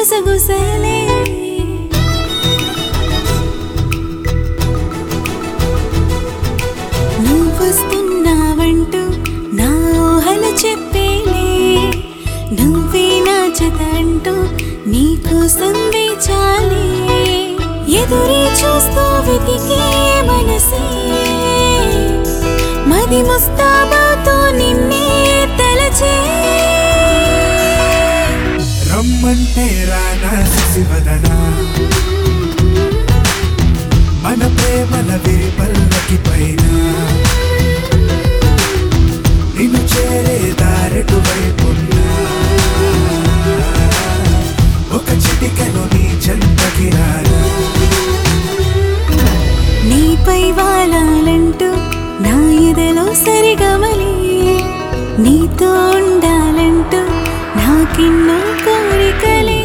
గుసగుసలే నువ్వొస్తున్నావంటూ నా ఊహలు చెప్పేలే నువ్వే నా జత అంటూ నీకోసం వేచాలే ఎదురే చూస్తూ వెతికే మనసే మది ముస్తాబాతో నిన్నే తలచే రమ్మంటే రానా శశివదనా మన ప్రేమల విరిపల్లకి పైన నిన్ను చేరే దారెటు వైపున్నా ఒక చిటికెలో నీ చెంతకి రానా నీపై వాలాలంటూ నా ఎదలో సరిగమలే నీతో ఉండాలంటూ నాకెన్నో కోరికలే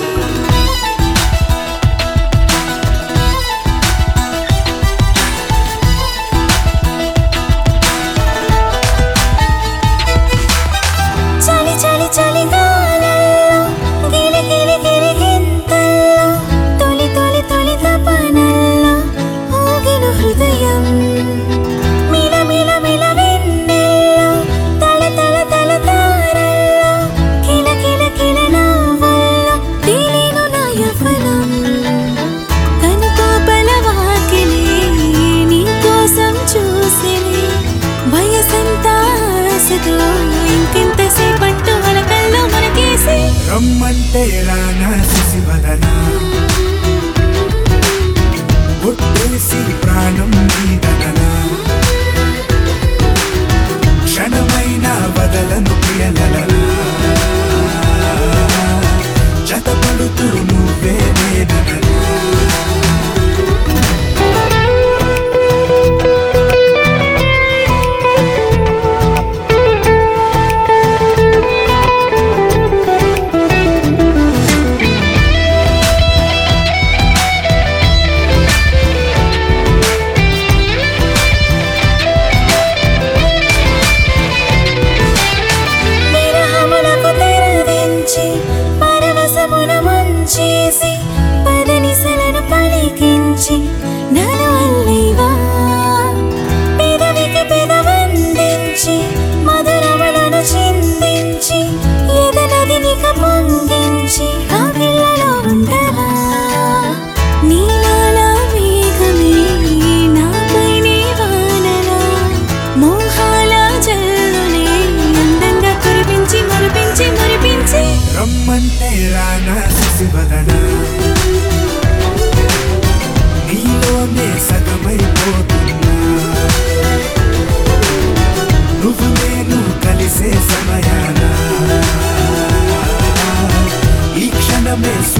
చలి చలి చలి గాలల్లో గిలి గిలి గిలి గింతల్లో తొలి తొలి తొలి తపనల్లో ఊగిన హృదయం మిల మిల మిల వెన్నెల్లో తల తల తల తారల్లో కిల కిల కిల నవ్వుల్లో తేలిను నా యవ్వనం కనుపాపల వాకిలే నీ కోసం చూసినే వయసంతా ఆశతో ఇంకెంతసేపట్టు మన కల్లో మనకేసి రమ్మంటే రానా శశివదనా ఒట్టేసి ప్రాణం నీదననా క్షణమైన వదలను ప్రియలలనా జతపడుతూ నువ్వే నేనననా విరహములకు తెరదించి పరవశమున ముంచేసి పదనిసలను పలికించి నన్ను అల్లేవా పెదవికి పెదవందించి మధురములను చిందించి ఎదనదినిక పొంగించి ఆ పిల్లలో ఉండవా నీలాల మేఘమే నాపై నీ వానలా మోహాల జల్లునే అందంగా కురిపించి మురిపించి మురిపించి రమ్మంటే రానా శశివదనా నీలోనే సగమైపోతున్నా నువ్వు నేను కలిసే సమయాన ఈ క్షణమే